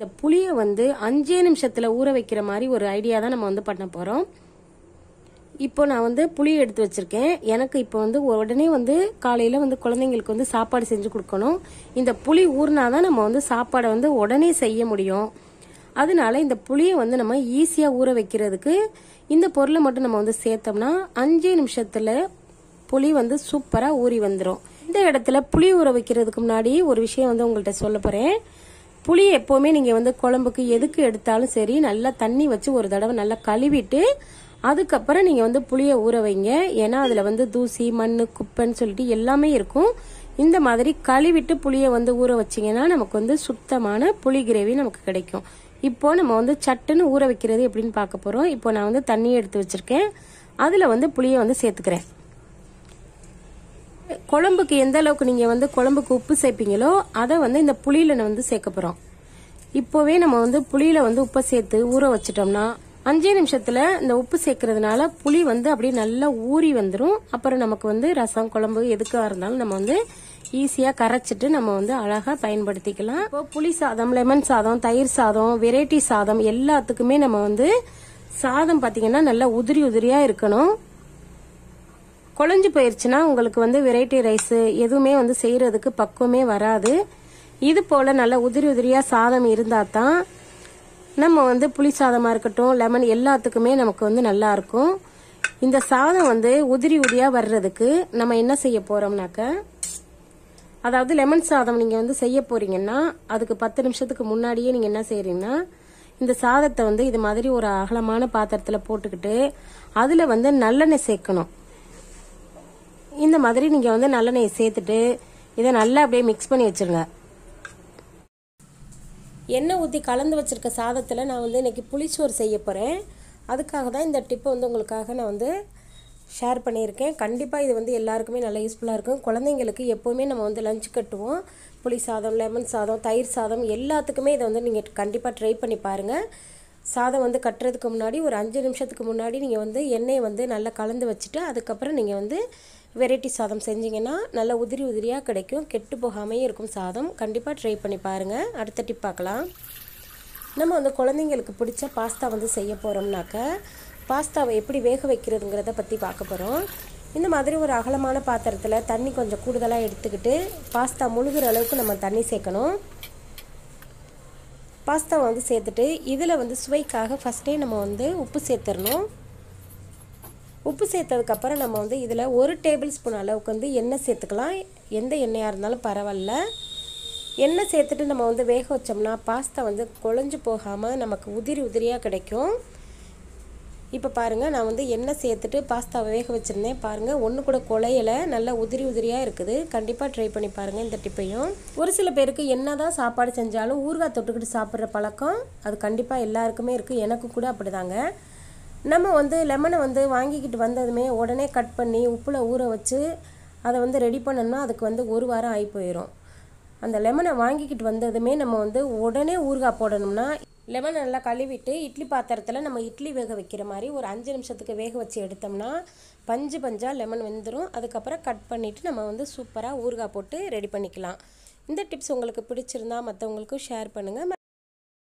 இந்த புளியை வந்து அஞ்சே நிமிஷத்துல ஊற வைக்கிற மாதிரி ஒரு ஐடியா தான் நம்ம வந்து பண்ண போறோம் இப்போ நான் வந்து புளி எடுத்து வச்சிருக்கேன் எனக்கு இப்போ வந்து உடனே வந்து காலையில வந்து குழந்தைங்களுக்கு வந்து சாப்பாடு செஞ்சு கொடுக்கணும் இந்த புளி ஊறினாதான் நம்ம வந்து சாப்பாடை வந்து உடனே செய்ய முடியும் அதனால இந்த புளியை வந்து நம்ம ஈஸியா ஊற வைக்கிறதுக்கு இந்த பொருளை மட்டும் நம்ம வந்து சேர்த்தோம்னா அஞ்சே நிமிஷத்துல புளி வந்து சூப்பரா ஊறி வந்துடும் இந்த இடத்துல புளி ஊற வைக்கிறதுக்கு முன்னாடி ஒரு விஷயம் வந்து உங்கள்கிட்ட சொல்ல போறேன் புளி எப்பவுமே நீங்க வந்து குழம்புக்கு எதுக்கு எடுத்தாலும் சரி நல்லா தண்ணி வச்சு ஒரு தடவை நல்லா கழுவிட்டு அதுக்கப்புறம் நீங்க வந்து புளியை ஊற வைங்க ஏன்னா அதுல வந்து தூசி மண் குப்பைன்னு சொல்லிட்டு எல்லாமே இருக்கும் இந்த மாதிரி கழுவிட்டு புளியை வந்து ஊற வச்சீங்கன்னா நமக்கு வந்து சுத்தமான புளி கிரேவி நமக்கு கிடைக்கும் இப்போ நம்ம வந்து சட்டுன்னு ஊற வைக்கிறது எப்படின்னு பார்க்க போறோம் இப்போ நான் வந்து தண்ணி எடுத்து வச்சிருக்கேன் அதுல வந்து புளியை வந்து சேர்த்துக்கிறேன் குழம்புக்கு எந்த அளவுக்கு நீங்க வந்து குழம்புக்கு உப்பு சேர்ப்பீங்களோ அதை வந்து இந்த புளியில வந்து சேர்க்க போறோம் இப்போவே நம்ம வந்து புளியில வந்து உப்பை சேர்த்து ஊற வச்சிட்டோம்னா அஞ்சே நிமிஷத்துல இந்த உப்பு சேர்க்கறதுனால புளி வந்து அப்படியே நல்லா ஊறி வந்துடும் அப்புறம் நமக்கு வந்து ரசம் குழம்பு எதுக்காக இருந்தாலும் நம்ம வந்து ஈஸியா கரைச்சிட்டு நம்ம வந்து அழகா பயன்படுத்திக்கலாம் இப்போ புளி சாதம் லெமன் சாதம் தயிர் சாதம் வெரைட்டி சாதம் எல்லாத்துக்குமே நம்ம வந்து சாதம் பாத்தீங்கன்னா நல்லா உதிரி உதிரியா இருக்கணும் குழஞ்சு போயிருச்சுன்னா உங்களுக்கு வந்து வெரைட்டி ரைஸ் எதுவுமே வந்து செய்யறதுக்கு பக்குவமே வராது இது போல நல்ல உதிரி உதிரியா சாதம் இருந்தா தான் நம்ம வந்து புளி சாதமா இருக்கட்டும் லெமன் எல்லாத்துக்குமே நமக்கு வந்து நல்லா இருக்கும் இந்த சாதம் வந்து உதிரி உதிரியா வர்றதுக்கு நம்ம என்ன செய்ய போறோம்னாக்க அதாவது லெமன் சாதம் நீங்க வந்து செய்ய போறீங்கன்னா அதுக்கு பத்து நிமிஷத்துக்கு முன்னாடியே நீங்க என்ன செய்யறீங்கன்னா இந்த சாதத்தை வந்து இது மாதிரி ஒரு அகலமான பாத்திரத்துல போட்டுக்கிட்டு அதுல வந்து நல்லெண்ணெய் சேர்க்கணும் இந்த மாதிரி நீங்க வந்து நல்லெண்ணெய் சேர்த்துட்டு இதை நல்லா அப்படியே மிக்ஸ் பண்ணி வச்சிருங்க எண்ணெய் ஊற்றி கலந்து வச்சிருக்க சாதத்தில் நான் வந்து இன்னைக்கு புளிச்சோறு செய்ய போகிறேன் அதுக்காக தான் இந்த டிப்பை வந்து உங்களுக்காக நான் வந்து ஷேர் பண்ணியிருக்கேன் கண்டிப்பாக இது வந்து எல்லாருக்குமே நல்லா யூஸ்ஃபுல்லாக இருக்கும் குழந்தைங்களுக்கு எப்போவுமே நம்ம வந்து லஞ்ச் கட்டுவோம் புளி சாதம் லெமன் சாதம் தயிர் சாதம் எல்லாத்துக்குமே இதை வந்து நீங்கள் கண்டிப்பாக ட்ரை பண்ணி பாருங்கள் சாதம் வந்து கட்டுறதுக்கு முன்னாடி ஒரு அஞ்சு நிமிஷத்துக்கு முன்னாடி நீங்கள் வந்து எண்ணெயை வந்து நல்லா கலந்து வச்சுட்டு அதுக்கப்புறம் நீங்கள் வந்து வெரைட்டி சாதம் செஞ்சீங்கன்னா நல்லா உதிரி உதிரியாக கிடைக்கும் கெட்டு போகாமையும் இருக்கும் சாதம் கண்டிப்பாக ட்ரை பண்ணி பாருங்கள் அடுத்த டிப் பார்க்கலாம் நம்ம வந்து குழந்தைங்களுக்கு பிடிச்ச பாஸ்தா வந்து செய்ய போகிறோம்னாக்க பாஸ்தாவை எப்படி வேக வைக்கிறதுங்கிறத பற்றி பார்க்க போகிறோம் இந்த மாதிரி ஒரு அகலமான பாத்திரத்தில் தண்ணி கொஞ்சம் கூடுதலாக எடுத்துக்கிட்டு பாஸ்தா முழுகிற அளவுக்கு நம்ம தண்ணி சேர்க்கணும் பாஸ்தாவை வந்து சேர்த்துட்டு இதில் வந்து சுவைக்காக ஃபஸ்ட்டே நம்ம வந்து உப்பு சேர்த்துடணும் உப்பு சேர்த்ததுக்கப்புறம் நம்ம வந்து இதில் ஒரு டேபிள் ஸ்பூன் அளவுக்கு வந்து எண்ணெய் சேர்த்துக்கலாம் எந்த எண்ணெயாக இருந்தாலும் பரவாயில்ல எண்ணெய் சேர்த்துட்டு நம்ம வந்து வேக வச்சோம்னா பாஸ்தா வந்து குழஞ்சு போகாமல் நமக்கு உதிரி உதிரியாக கிடைக்கும் இப்போ பாருங்கள் நான் வந்து எண்ணெய் சேர்த்துட்டு பாஸ்தாவை வேக வச்சுருந்தேன் பாருங்கள் ஒன்று கூட குலையலை நல்லா உதிரி உதிரியாக இருக்குது கண்டிப்பாக ட்ரை பண்ணி பாருங்கள் இந்த டிப்பையும் ஒரு சில பேருக்கு என்ன தான் சாப்பாடு செஞ்சாலும் ஊறுகாய் தொட்டுக்கிட்டு சாப்பிட்ற பழக்கம் அது கண்டிப்பாக எல்லாருக்குமே இருக்குது எனக்கு கூட அப்படிதாங்க நம்ம வந்து லெமனை வந்து வாங்கிக்கிட்டு வந்ததுமே உடனே கட் பண்ணி உப்பில் ஊற வச்சு அதை வந்து ரெடி பண்ணணும்னா அதுக்கு வந்து ஒரு வாரம் ஆகி போயிடும் அந்த லெமனை வாங்கிக்கிட்டு வந்ததுமே நம்ம வந்து உடனே ஊறுகாய் போடணும்னா லெமன் நல்லா கழுவிட்டு இட்லி பாத்திரத்தில் நம்ம இட்லி வேக வைக்கிற மாதிரி ஒரு அஞ்சு நிமிஷத்துக்கு வேக வச்சு எடுத்தோம்னா பஞ்சு பஞ்சாக லெமன் வெந்துடும் அதுக்கப்புறம் கட் பண்ணிவிட்டு நம்ம வந்து சூப்பராக ஊறுகாய் போட்டு ரெடி பண்ணிக்கலாம் இந்த டிப்ஸ் உங்களுக்கு பிடிச்சிருந்தா மற்றவங்களுக்கும் ஷேர் பண்ணுங்கள்